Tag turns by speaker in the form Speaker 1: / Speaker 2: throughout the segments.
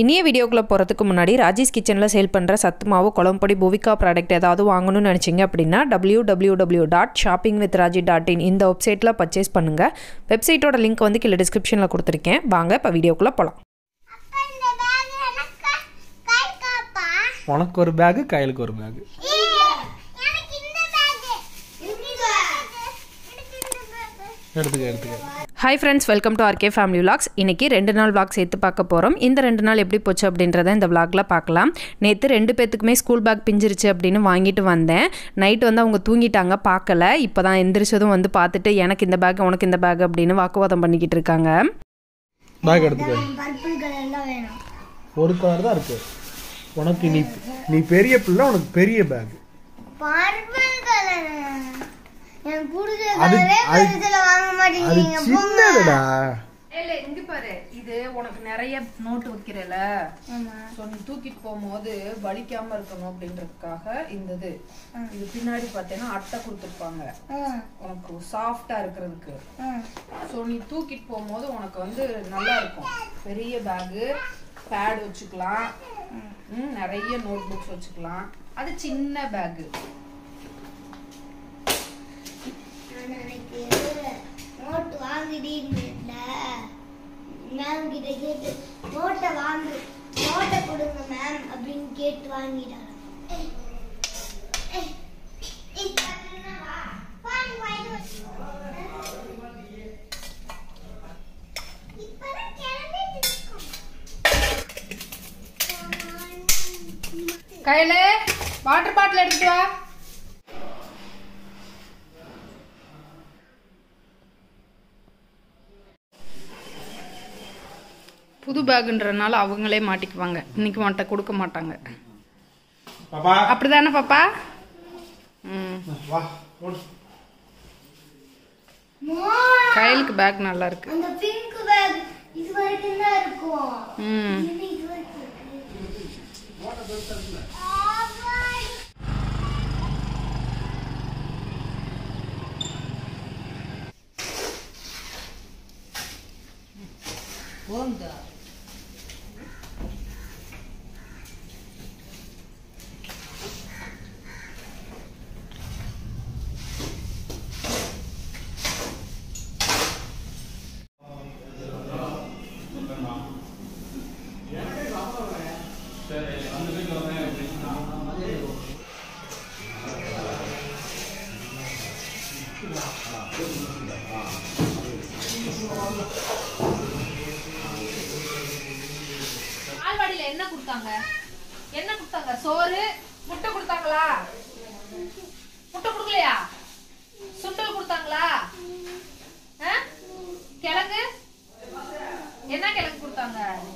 Speaker 1: இனிய வீடியோக்குள்ளே போகிறதுக்கு முன்னாடி ராஜேஷ் கிச்சனில் சேல் பண்ணுற சத்து மாவு குழம்பொடி பூவிகா ப்ராடக்ட் ஏதாவது வாங்கணும்னு நினச்சிங்க அப்படின்னா W W W dot shopping with Raji dot in இந்த வெப்சைட்டில் பர்ச்சேஸ் பண்ணுங்கள் வெப்சைட்டோட லிங்க் வந்து கீழே டிஸ்கிரிப்ஷனில் கொடுத்துருக்கேன் வாங்க இப்போ வீடியோக்குள்ளே போகலாம்
Speaker 2: அப்பா இந்த பேக் எனக்கு கை காப்பா
Speaker 3: உனக்கு ஒரு பேகு கையலுக்கு ஒரு பேகு
Speaker 2: எனக்கு இந்த பேக் இந்த பேக் எனக்கு இந்த பேக்
Speaker 3: எடுத்துக்க எடுத்துக்க
Speaker 1: hi friends welcome to RK family vlogs இன்றைக்கி ரெண்டு நாள் vlog சேர்த்து பார்க்க போகிறோம் இந்த ரெண்டு நாள் எப்படி போச்சு அப்படின்றத இந்த vlogல பார்க்கலாம் நேற்று ரெண்டு பேத்துக்குமே ஸ்கூல் பேக் பிஞ்சிருச்சு அப்படின்னு வாங்கிட்டு வந்தேன் நைட் வந்து அவங்க தூங்கிட்டாங்க பார்க்கல இப்போ தான் எந்திரிச்சதும் வந்து பார்த்துட்டு எனக்கு இந்த பேக் உனக்கு இந்த பேக் அப்படின்னு வாக்குவாதம் பண்ணிக்கிட்டு இருக்காங்க
Speaker 3: பேக் எடுத்துக்க
Speaker 2: பர்பிள் கலர் தான் வேணும்
Speaker 3: ஒரு கலர் தான் இருக்கு உனக்கு நீ நீ பெரிய பிள்ளை உனக்கு பெரிய பேக்
Speaker 2: பர்பிள் கலர் எனக்கு பிடிச்ச
Speaker 3: அது-
Speaker 2: கலரே
Speaker 3: அது-
Speaker 2: பெருசுல வாங்க
Speaker 3: அது
Speaker 2: மாட்டேங்கிறீங்க
Speaker 3: சின்னதுடா
Speaker 1: இல்லை இங்கே பாரு இது உனக்கு நிறைய நோட்டு வைக்கிறல
Speaker 2: ஆமா
Speaker 1: ஸோ நீ தூக்கிட்டு போகும்போது வலிக்காம இருக்கணும் அப்படின்றதுக்காக இந்த இது இது பின்னாடி பார்த்தீங்கன்னா அட்டை கொடுத்துருப்பாங்க உனக்கு சாஃப்டா இருக்கிறதுக்கு ஸோ நீ தூக்கிட்டு போகும்போது உனக்கு வந்து நல்லா இருக்கும் பெரிய பேகு பேட் வச்சுக்கலாம் ம், நிறைய நோட் புக்ஸ் வச்சுக்கலாம் அது சின்ன பேகு
Speaker 2: நான் எனக்கு நோட் வாங்கிட்டீங்கல்ல மேம் கிட்ட கேட்டு நோட்டை வாங்கு நோட்டை கொடுங்க மேம் அப்படின்னு கேட்டு வாங்கிட்டாங்க
Speaker 1: கையில வாட்டர் பாட்டில் எடுத்துட்டு வா புது பேகுன்றனால அவங்களே மாட்டிக்குவாங்க இன்னைக்கு மாட்ட கொடுக்க மாட்டாங்க
Speaker 3: பாப்பா
Speaker 1: அப்படிதானே பாப்பா ம்
Speaker 3: வா ஓடு.
Speaker 1: கையலுக்கு பேக் நல்லா இருக்கு
Speaker 2: அந்த பிங்க் பேக் இது வரைக்கும் தான் இருக்கும்
Speaker 1: ம்
Speaker 2: இது இது வரைக்கும் இருக்கு.
Speaker 4: பால்வாடியில என்ன கொடுத்தாங்க என்ன கொடுத்தாங்க சோறு முட்டை கொடுத்தாங்களா முட்டை கொடுக்கலையா சுண்டல் கொடுத்தாங்களா ஆ? கிழங்கு என்ன கிழங்கு கொடுத்தாங்க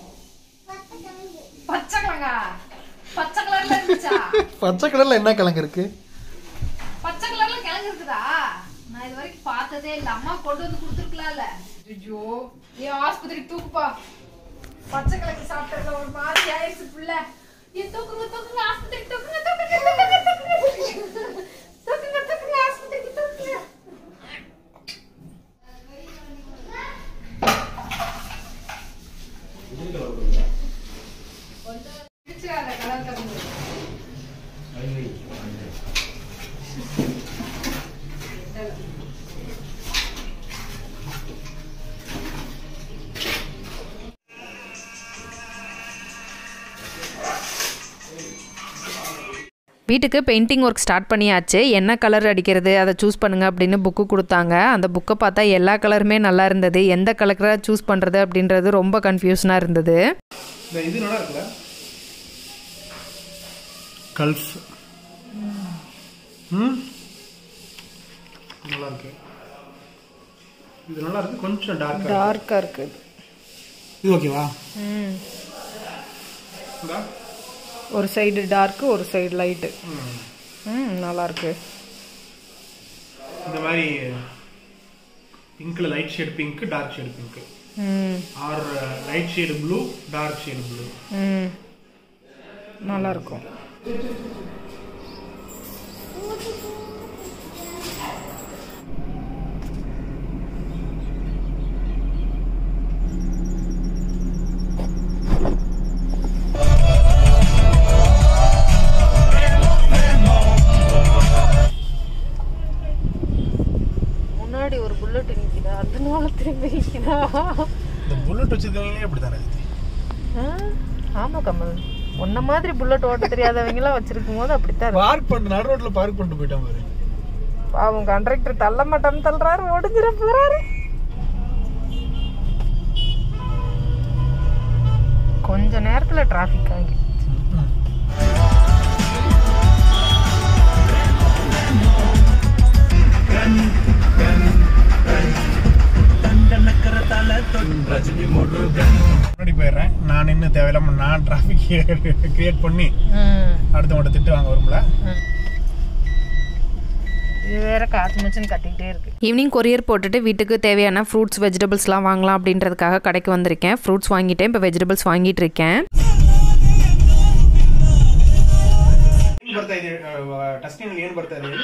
Speaker 4: பச்சை கிழங்கா பச்சை கலர்ல இருந்துச்சா
Speaker 3: பச்சை கலர்ல என்ன கிழங்கு இருக்கு
Speaker 4: பச்சை கலர்ல கிழங்கு இருக்குதா நான் இது வரைக்கும் பார்த்ததே இல்ல அம்மா கொண்டு வந்து கொடுத்துருக்கலாம்ல ஐயோ நீ ஆஸ்பத்திரி தூக்குப்பா பச்சை கிழங்கு சாப்பிட்டதுல ஒரு மாதிரி ஆயிடுச்சு புள்ள ஏ தூக்குங்க தூக்குங்க ஆஸ்பத்திரி தூக்குங்க தூக்குங்க தூக்குங்க தூக்குங்க தூக்குங்க தூக்குங்க ஆஸ்பத்திரிக்கு தூக்குங்க பிடிச்சிடாத கலர் கலந்து
Speaker 1: வீட்டுக்கு பெயிண்டிங் ஒர்க் ஸ்டார்ட் பண்ணியாச்சு என்ன கலர் அடிக்கிறது அதை சூஸ் பண்ணுங்க அப்படின்னு புக்கு கொடுத்தாங்க அந்த புக்கை பார்த்தா எல்லா கலருமே நல்லா இருந்தது எந்த கலரை சூஸ் பண்ணுறது அப்படின்றது ரொம்ப கன்ஃபியூஷனாக இருந்தது
Speaker 3: இந்த இது நல்லா இருக்குல்ல கல்ஃப் ம் நல்லா இருக்கு இது நல்லா இருக்கு கொஞ்சம் டார்க்கா
Speaker 1: டார்க்காக இருக்குது
Speaker 3: இது ஓகேவா இந்தா.
Speaker 1: ஒரு சைடு டார்க்கு ஒரு சைடு லைட்டு
Speaker 3: ம்.
Speaker 1: ம் நல்லாயிருக்கு
Speaker 3: இந்த மாதிரி பிங்க்ல light shade pink dark shade pink
Speaker 1: ம்
Speaker 3: or light shade blue dark shade blue
Speaker 1: ம் நல்லாயிருக்கும்
Speaker 3: இந்த புல்லட் வச்சிருக்கவங்களே அப்படி தானே
Speaker 1: ஆமா கமல் உன்ன மாதிரி புல்லட் ஓட்ட தெரியாதவங்களாம் வச்சிருக்கும் போது அப்படித்தான் இருக்கும்.
Speaker 3: பார்க் பண்ணிட்டு நடு ரோட்ல பார்க் பண்ணிட்டு போயிட்டான் பாரு
Speaker 1: பாவம் கண்டக்டர் தள்ள மாட்டேன்னு தள்ளுறாரு ஒடிஞ்சிட போறாரு கொஞ்ச நேரத்துல டிராஃபிக் ஆகி
Speaker 3: முன்னாடி போயிடுறேன் நான் நின்று தேவையில்லாம நான் டிராஃபிக் கிரியேட் பண்ணி அடுத்தவங்க திட்டு வாங்க வரும்ல
Speaker 1: இது வேற காசு மச்சுன்னு கட்டிக்கிட்டே இருக்கு
Speaker 5: ஈவினிங் கொரியர் போட்டுட்டு வீட்டுக்கு தேவையான ஃப்ரூட்ஸ் வெஜிடபிள்ஸ்லாம் வாங்கலாம் அப்படின்றதுக்காக கடைக்கு வந்திருக்கேன் ஃப்ரூட்ஸ் வாங்கிட்டேன் இப்போ வெஜிடபிள்ஸ் வாங்கிட்டு இருக்கேன்
Speaker 3: ಏನ್ ಬರ್ತಾ ಇದೆ ಟೆಸ್ಟಿಂಗ್ ಏನ್ ಬರ್ತಾ ಇದೆ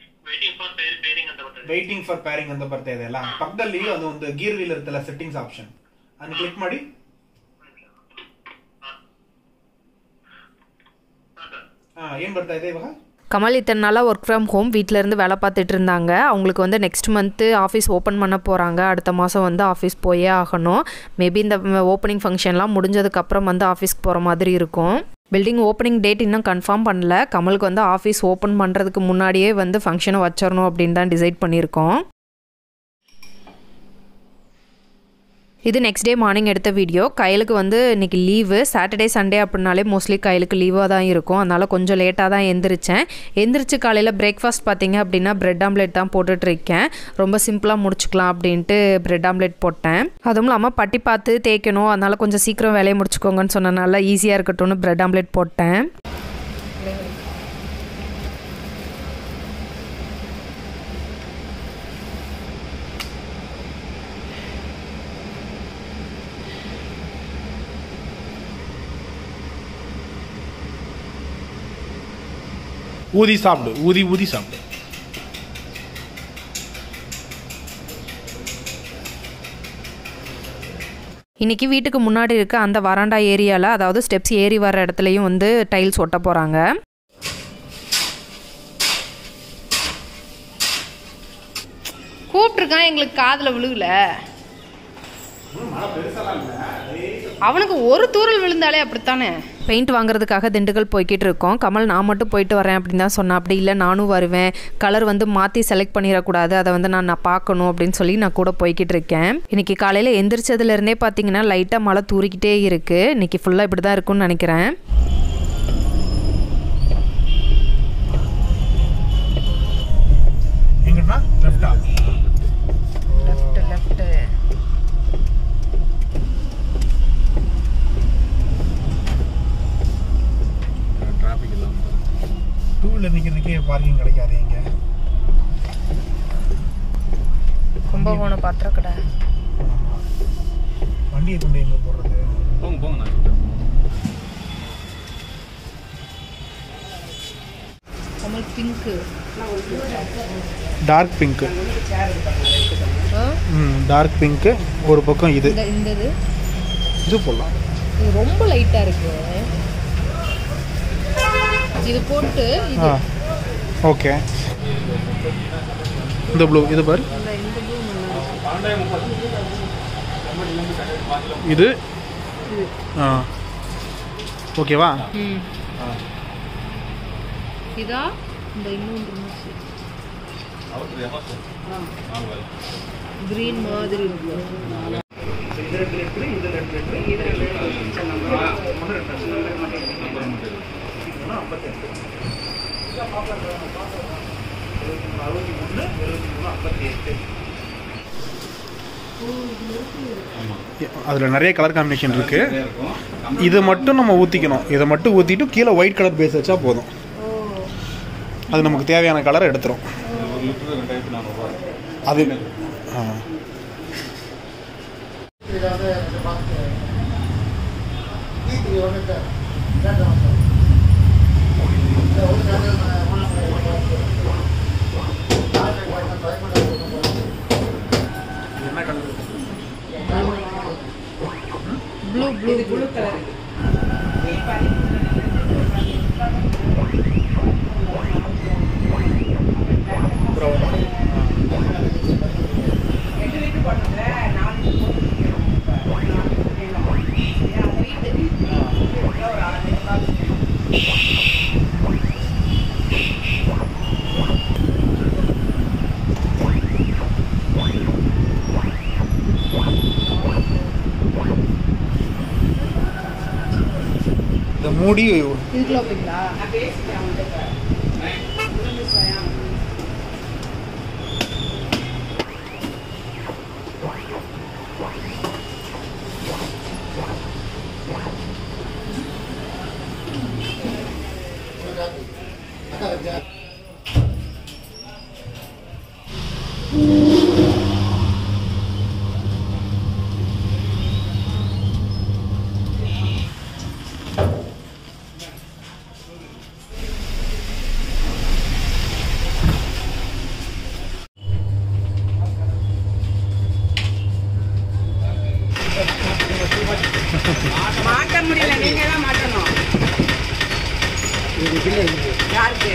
Speaker 3: ವೈಟಿಂಗ್ ಫಾರ್ ಪ್ಯಾರಿಂಗ್ ಅಂತ ಬರ್ತಾ ಇದೆ ಅಲ್ಲ ಪಕ್ಕದಲ್ಲಿ ಅದು ಒಂದು ಗೀರ್ ವೀಲ್ ಇರುತ್ತಲ್ಲ ಸೆಟ್ಟಿಂಗ್ಸ್ ಆಪ್ಷನ್ ಅದನ್ನ ಕ್ಲಿಕ್ ಮಾಡಿ ಹಾ ಏನ್ ಬರ್ತಾ ಇದೆ ಇವಾಗ
Speaker 5: கமல் இத்தனை நாளாக ஒர்க் ஃப்ரம் ஹோம் வீட்டிலேருந்து வேலை பார்த்துட்டு இருந்தாங்க அவங்களுக்கு வந்து நெக்ஸ்ட் மந்த்து ஆஃபீஸ் ஓப்பன் பண்ண போகிறாங்க அடுத்த மாதம் வந்து ஆஃபீஸ் போயே ஆகணும் மேபி இந்த ஓப்பனிங் ஃபங்க்ஷன்லாம் முடிஞ்சதுக்கப்புறம் வந்து ஆஃபீஸ்க்கு போகிற மாதிரி இருக்கும் பில்டிங் ஓப்பனிங் டேட் இன்னும் கன்ஃபார்ம் பண்ணல கமலுக்கு வந்து ஆஃபீஸ் ஓப்பன் பண்ணுறதுக்கு முன்னாடியே வந்து ஃபங்க்ஷனை வச்சிடணும் அப்படின்னு தான் டிசைட் பண்ணியிருக்கோம் இது நெக்ஸ்ட் டே மார்னிங் எடுத்த வீடியோ கையலுக்கு வந்து இன்னைக்கு லீவு சாட்டர்டே சண்டே அப்படின்னாலே மோஸ்ட்லி கையலுக்கு லீவாக தான் இருக்கும் அதனால் கொஞ்சம் லேட்டாக தான் எந்திரிச்சேன் எந்திரிச்சு காலையில் பிரேக்ஃபாஸ்ட் பார்த்தீங்க அப்படின்னா பிரெட் ஆம்லெட் தான் போட்டுட்ருக்கேன் ரொம்ப சிம்பிளாக முடிச்சுக்கலாம் அப்படின்ட்டு பிரெட் ஆம்லெட் போட்டேன் அதுவும் இல்லாமல் பட்டி பார்த்து தேய்க்கணும் அதனால் கொஞ்சம் சீக்கிரம் வேலையை முடிச்சுக்கோங்கன்னு சொன்னனால ஈஸியாக இருக்கட்டும்னு பிரெட் ஆம்லெட் போட்டேன்
Speaker 3: ஊதி சாப்பிடு ஊதி ஊதி சாப்பிடு
Speaker 5: இன்னைக்கு வீட்டுக்கு முன்னாடி இருக்க அந்த வராண்டா ஏரியாவில் அதாவது ஸ்டெப்ஸ் ஏறி வர இடத்துலையும் வந்து டைல்ஸ் ஒட்ட போகிறாங்க
Speaker 1: கூப்பிட்டுருக்கான் எங்களுக்கு காதில் விழுகல அவனுக்கு ஒரு தூரல் விழுந்தாலே அப்படித்தானே
Speaker 5: பெயிண்ட் வாங்குறதுக்காக திண்டுக்கல் போய்கிட்டு இருக்கோம் கமல் நான் மட்டும் போயிட்டு வரேன் அப்படின்னு தான் சொன்னேன் அப்படி இல்லை நானும் வருவேன் கலர் வந்து மாற்றி செலக்ட் பண்ணிடக்கூடாது அதை வந்து நான் நான் பார்க்கணும் அப்படின்னு சொல்லி நான் கூட போய்கிட்டு இருக்கேன் இன்னைக்கு காலையில் எந்திரிச்சதுலேருந்தே பார்த்தீங்கன்னா லைட்டாக மழை தூரிக்கிட்டே இருக்குது இன்னைக்கு ஃபுல்லாக இப்படி தான் இருக்கும்னு நினைக்கிறேன்
Speaker 3: எங்கிட்டா லெஃப்டா
Speaker 1: லெஃப்ட் லெஃப்ட்
Speaker 3: டூ வீலர் நிக்கிறதுக்கே பார்க்கிங் கிடைக்காது இங்க
Speaker 1: கும்பகோணம் பத்திரக்கடை
Speaker 3: வண்டியை கொண்டு எங்க போடுறது
Speaker 1: கமல் பிங்க்கு
Speaker 3: டார்க் பிங்க் ம் டார்க் பிங்க் ஒரு பக்கம் இது
Speaker 1: இந்த இந்த இது
Speaker 3: இது போடலாம்
Speaker 1: இது ரொம்ப லைட்டாக இருக்கு இது போட்டு இது
Speaker 3: ஆ ஓகே இந்த ப்ளூ இது பாரு இது ஆ ஓகேவா
Speaker 1: ம் இதா இந்த இன்னொன்று இருந்துச்சு கிரீன் மாதிரி இருக்கு
Speaker 3: அதில் நிறைய கலர் காம்பினேஷன் இருக்கு இதை மட்டும் நம்ம ஊற்றிக்கணும் இதை மட்டும் ஊற்றிட்டு கீழே ஒயிட் கலர் பேஸ் வச்சா போதும் அது நமக்கு தேவையான கலரை எடுத்துரும் அது ஆ
Speaker 1: ப்ளூ ப்ளூ ப்ளூ கலர்
Speaker 3: இந்த மூடி
Speaker 1: இதுக்குள்ள வைப்பீங்களா
Speaker 6: மாட்ட முடியல நீங்க தான் மாட்டணும் யாருக்கு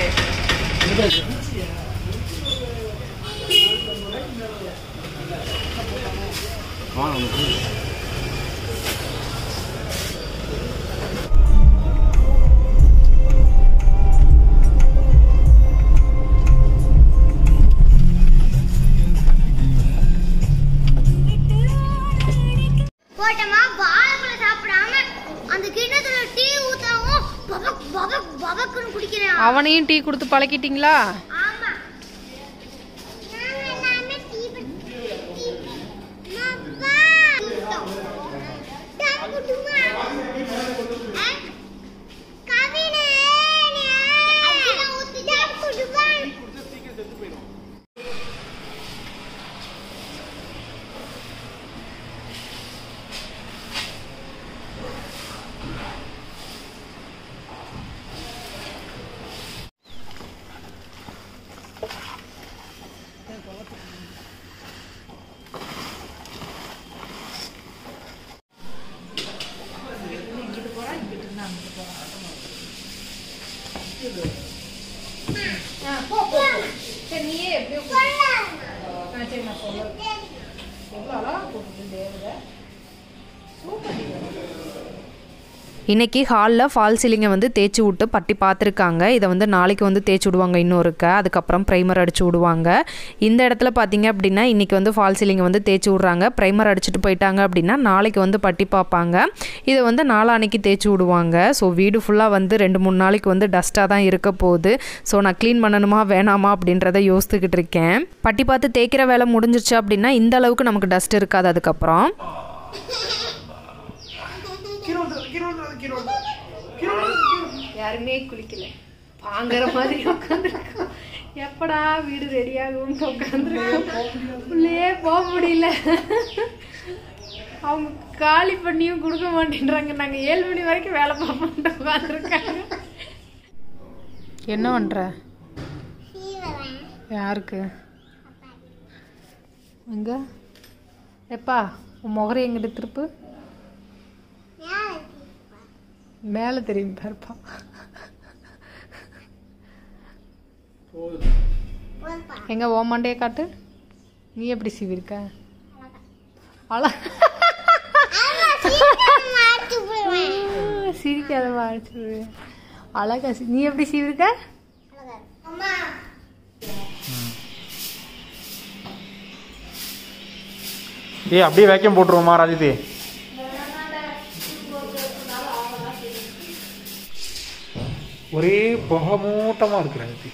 Speaker 2: போட்டோமா வாழைப்பழம் சாப்பிடாம அந்த கிண்ணத்துல டீ ஊத்தாவும் பபக் பபக் பபக்குன்னு குடிக்கிறேன்
Speaker 5: அவனையும் டீ கொடுத்து பழக்கிட்டீங்களா
Speaker 2: ஆமா நாங்க எல்லாமே டீ டீ மாப்பா டான் குடுமா கவினே அதெல்லாம் ஊத்தி டான் குடுமா
Speaker 1: சரி நீயே எப்படியோ ஆ சரி நான் சொல்லுறேன் எவ்வளோ அழகா போட்டுருக்கு தேவதை சூப்பர்
Speaker 5: இன்னைக்கு ஹாலில் ஃபால் சீலிங்கை வந்து தேய்ச்சி விட்டு பட்டி பார்த்துருக்காங்க இதை வந்து நாளைக்கு வந்து தேய்ச்சி விடுவாங்க இன்னொருக்க அதுக்கப்புறம் ப்ரைமர் அடிச்சு விடுவாங்க இந்த இடத்துல பார்த்தீங்க அப்படின்னா இன்றைக்கி வந்து ஃபால் சீலிங்கை வந்து தேய்ச்சி விட்றாங்க ப்ரைமர் அடிச்சுட்டு போயிட்டாங்க அப்படின்னா நாளைக்கு வந்து பட்டி பார்ப்பாங்க இதை வந்து நாளான்னைக்கு தேய்ச்சி விடுவாங்க ஸோ வீடு ஃபுல்லாக வந்து ரெண்டு மூணு நாளைக்கு வந்து டஸ்ட்டாக தான் இருக்க போகுது ஸோ நான் க்ளீன் பண்ணணுமா வேணாமா அப்படின்றத யோசித்துக்கிட்டு இருக்கேன் பட்டி பார்த்து தேய்க்கிற வேலை முடிஞ்சிருச்சு அப்படின்னா இந்த அளவுக்கு நமக்கு டஸ்ட் இருக்காது அதுக்கப்புறம்
Speaker 1: யாருமே குளிக்கல பாங்குற மாதிரி உட்காந்துருக்கோம் எப்படா வீடு ரெடி ஆகும்னு உட்காந்துருக்கோம் உள்ளே போக முடியல அவங்க காலி பண்ணியும் கொடுக்க மாட்டேன்றாங்க நாங்கள் ஏழு மணி வரைக்கும் வேலை பார்ப்போம்ட்டு உட்காந்துருக்காங்க
Speaker 5: என்ன பண்ணுற யாருக்கு எங்க எப்பா உன் முகரை எங்கிட்ட திருப்பு மேலே தெரியும் பாருப்பா எங்க ஓ மண்டையை காட்டு நீ எப்படி சீவிருக்க அழ சிரிக்காத வாழ்த்து அழகா சி- நீ எப்படி சீவிருக்க
Speaker 3: ஏய் அப்படியே வேக்கம் போட்டுருவோமா ராஜிதி ஒரே புகை மூட்டமாக இருக்கு ராஜிதி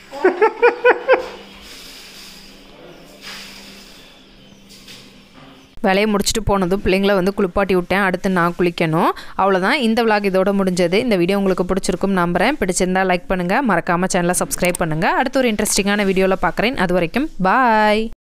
Speaker 5: வேலையை முடிச்சுட்டு போனதும் பிள்ளைங்கள வந்து குளிப்பாட்டி விட்டேன் அடுத்து நான் குளிக்கணும் அவ்வளோதான் இந்த விளாக் இதோட முடிஞ்சது இந்த வீடியோ உங்களுக்கு பிடிச்சிருக்கும் நம்புறேன் பிடிச்சிருந்தா லைக் பண்ணுங்கள் மறக்காமல் சேனலை சப்ஸ்கிரைப் பண்ணுங்கள் அடுத்து ஒரு இன்ட்ரெஸ்டிங்கான வீடியோவில் பார்க்குறேன் அது வரைக்கும் பாய்